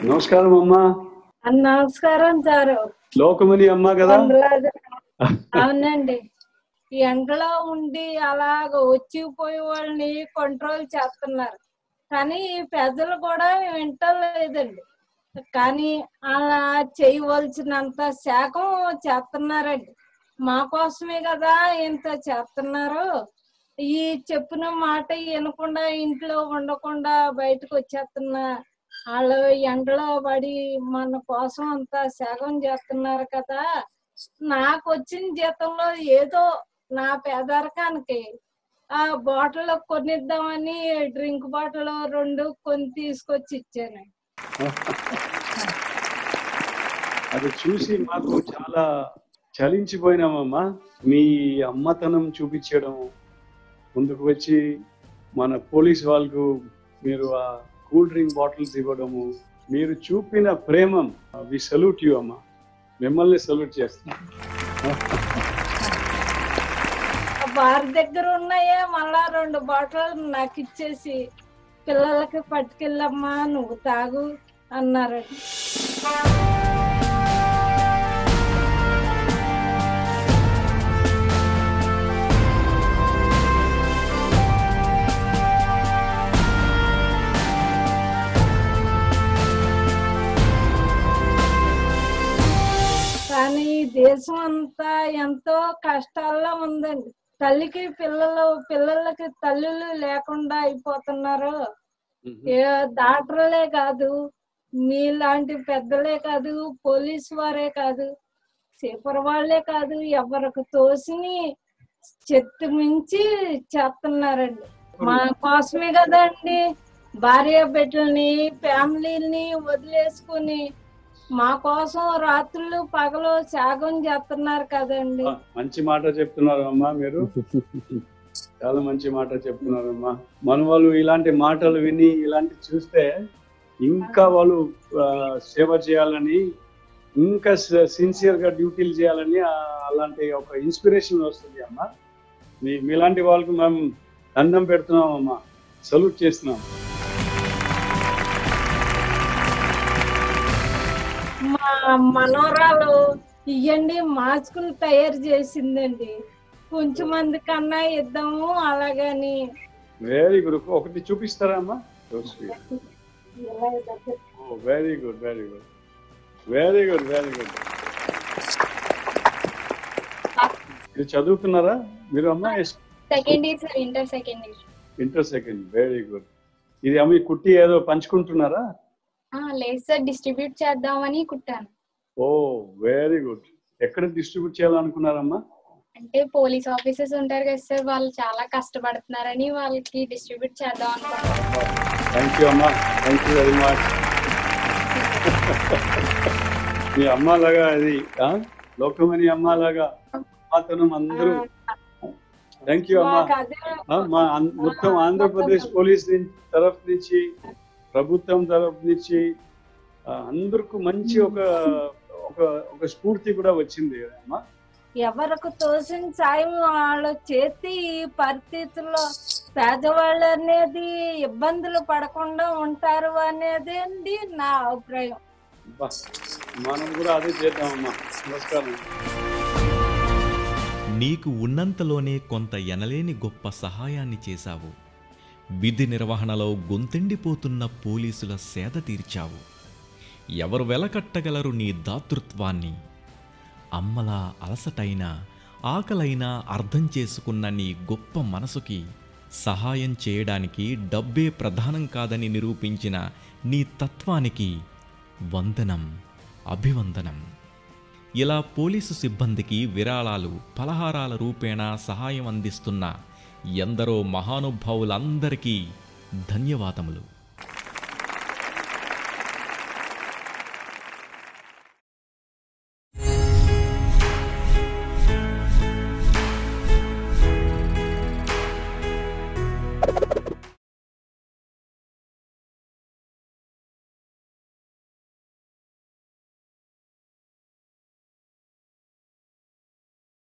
నమస్కారం అమ్మా నమస్కారం సారు లోకమని అమ్మ కదా వందలాది అవునండి ఈ ఎండలో ఉండి అలాగ వచ్చి పోయే వాళ్ళని కంట్రోల్ చేస్తున్నారు కానీ ఈ ప్రజలు కూడా వింటలేదండి కానీ అలా చేయవలసినంత శాఖం చేస్తున్నారండి మా కోసమే కదా ఇంత చేస్తున్నారు ఈ చెప్పిన మాట వినకుండా ఇంట్లో ఉండకుండా బయటకు వచ్చేస్తున్నా వాళ్ళు ఎండలో పడి మన కోసం అంత త్యాగం చేస్తున్నారు కదా నాకు వచ్చిన జీతంలో ఏదో నా పేదరికానికి ఆ బాటిల్ కొనిద్దామని డ్రింక్ బాటిల్ రెండు కొని తీసుకొచ్చి ఇచ్చాను అది చూసి మాకు చాలా చలించిపోయినామమ్మా మీ అమ్మతనం చూపించడం ముందుకు వచ్చి మన పోలీస్ వాళ్ళకు మీరు ఆ కూల్ డ్రింక్ బాటిల్స్ ఇవ్వడము మీరు చూపిన ప్రేమం వి సల్యూట్ యూ అమ్మా మిమ్మల్ని సల్యూట్ చేస్తాం వారి దగ్గర ఉన్నాయే మళ్ళా రెండు బాటిల్ నాకు ఇచ్చేసి పిల్లలకి పట్టుకెళ్ళమ్మా నువ్వు తాగు అన్నారు కానీ ఈ దేశం అంతా ఎంతో కష్టాల్లో ఉందండి తల్లికి పిల్లలు పిల్లలకి తల్లులు లేకుండా అయిపోతున్నారు ఏ డాక్టర్లే కాదు మీలాంటి పెద్దలే కాదు పోలీస్ వారే కాదు సూపర్ వాళ్ళే కాదు ఎవరికి తోసిని చెత్త మించి చేస్తున్నారండి మా కోసమే కదండి భార్య బిడ్డల్ని ఫ్యామిలీని వదిలేసుకుని మా కోసం రాత్రులు పగలు త్యాగం చేస్తున్నారు కదండి మంచి మాట చెప్తున్నారు అమ్మా మీరు చాలా మంచి మాట చెప్తున్నారమ్మా మన వాళ్ళు ఇలాంటి మాటలు విని ఇలాంటి చూస్తే ఇంకా వాళ్ళు ఆ, సేవ చేయాలని ఇంకా సిన్సియర్ గా డ్యూటీలు చేయాలని ఆ, అలాంటి ఒక ఇన్స్పిరేషన్ వస్తుంది అమ్మా మీ మీలాంటి వాళ్ళకు మేము దండం పెడుతున్నాం అమ్మా సల్యూట్ చేస్తున్నాం మా మనోరాలు ఇయ్యండి మాస్కులు తయారు చేసిందండి కొంచెం మంది కన్నా ఇద్దాము అలాగని వెరీ గుడ్ ఒకటి చూపిస్తారా అమ్మా very good very good very good very good మీరు చదువుతున్నారా మీరు అమ్మా second year sir inter second year inter second very good ఇది అమ్మ ఈ కుట్టి ఏదో పంచుకుంటున్నారా లేదు సార్ డిస్ట్రిబ్యూట్ చేద్దామని కుట్టాను ఓ వెరీ గుడ్ ఎక్కడ డిస్ట్రిబ్యూట్ చేయాలనుకున్నారమ్మా అంటే పోలీస్ ఆఫీసర్స్ ఉంటారు కదా సార్ వాళ్ళు చాలా కష్టపడుతున్నారని వాళ్ళకి డిస్ట్రిబ్యూట్ చేద్దాం అనుకుంటున్నాను థ్యాంక్ యూ అమ్మా థ్యాంక్ యూ వెరీ మచ్ మీ అమ్మలాగా అది ఆ? లోకమని అమ్మలాగా అతను అందరూ థ్యాంక్ యూ అమ్మా మాకు అదే ఆ, మా అన్- మొత్తం ఆంధ్రప్రదేశ్ పోలీస్ నుంచి తరఫు నుంచి ప్రభుత్వం తరఫు నుంచి ఆ, అందరికి మంచి ఒక ఒక ఒక స్ఫూర్తి కూడా వచ్చింది అమ్మా ఎవరికి తోసిన సాయం వాళ్ళు చేతి ఈ పరిస్థితుల్లో పేదవాళ్ళు అనేది ఇబ్బందులు పడకుండా ఉంటారు అనేది అండి నా అభిప్రాయం అబ్బా, మనం కూడా అదే చేద్దామమ్మా నమస్కారం నీకు ఉన్నంతలోనే కొంత ఎనలేని గొప్ప సహాయాన్ని చేశావు విధి నిర్వహణలో గొంతెండిపోతున్న పోలీసుల సేద తీర్చావు ఎవరు వెలకట్టగలరు నీ దాతృత్వాన్ని అమ్మలా అలసటైన ఆకలైనా అర్థం చేసుకున్న నీ గొప్ప మనసుకి సహాయం చేయడానికి డబ్బే ప్రధానం కాదని నిరూపించిన నీ తత్వానికి వందనం అభివందనం ఇలా పోలీసు సిబ్బందికి విరాళాలు పలహారాల రూపేణా సహాయం అందిస్తున్న ఎందరో మహానుభావులందరికీ ధన్యవాదములు